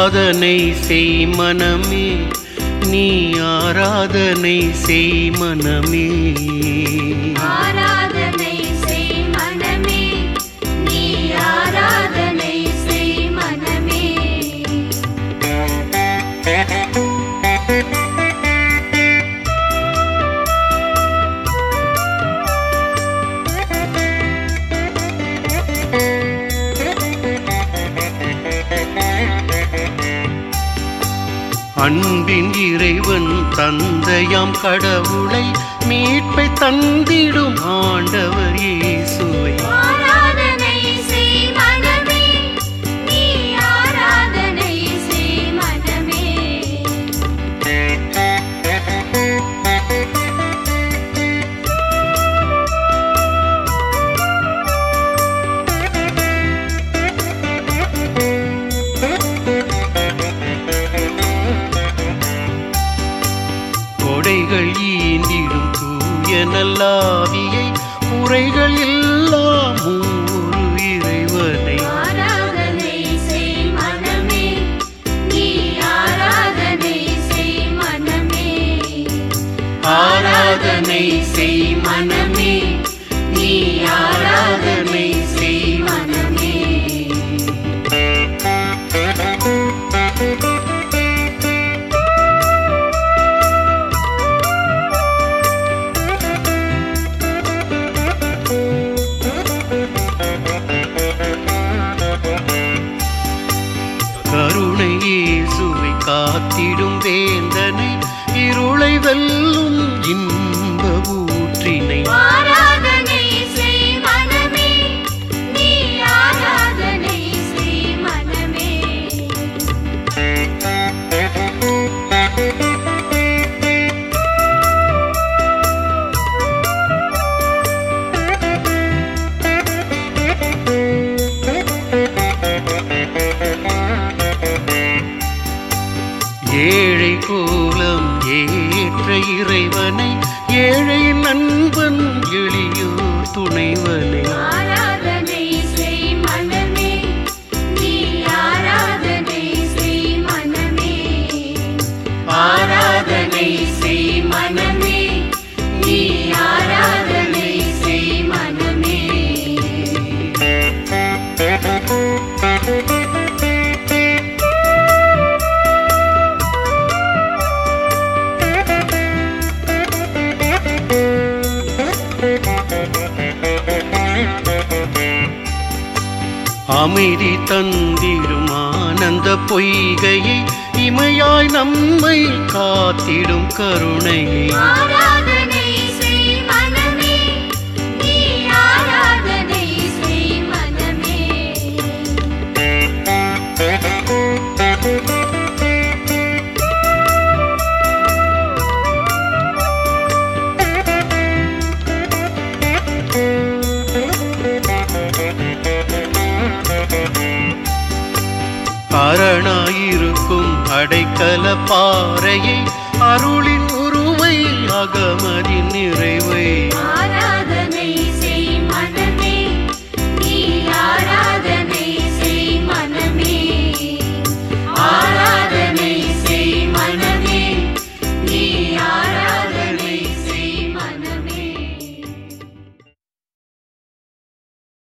ஆராதனை செய் மனமே நீ ஆராதனை செய் மனமே ஆராதனை செய் மனமே நீ ஆராதனை செய் மனமே அன்பின் இறைவன் தந்தையாம் கடவுளை மீட்பை தந்திடும் ஆண்டவர் இயேசுவை ஆராதனை செய் மனமே நீ ஆராதனை செய் மனமே கொடைகள் ஈந்திடும் தூய நல்லாவியை குறைகள் எல்லாம் ஒரு இறைவனை ஆராதனை செய் மனமே நீ ஆராதனை செய் மனமே ஆராதனை செய் மனமே நீ ஆராதனை செய் மனமே கருணை இயேசுவை காத்திடும் வேந்தனை இருளை வெல்லும் இன்ப ஊற்றினை ஆராதனை செய் மனமே நீ ஆராதனை செய் மனமே ஏழை கோலம் ஏற்ற இறைவனை ஏழை நண்பன் எளியோர் துணைவனை ஆராதனை செய் மனமே நீ ஆராதனை செய் மனமே ஆராதனை செய் மனமே நீ ஆராதனை செய் மனமே அமைதி தந்திடும் ஆனந்த பொய்கையை இமையாய் நம்மை காத்திடும் கருணையை ஆராதனை செய் மனமே நீ ஆராதனை செய் மனமே அரணாயிருக்கும் அடைக்கல பாறையை அருளின்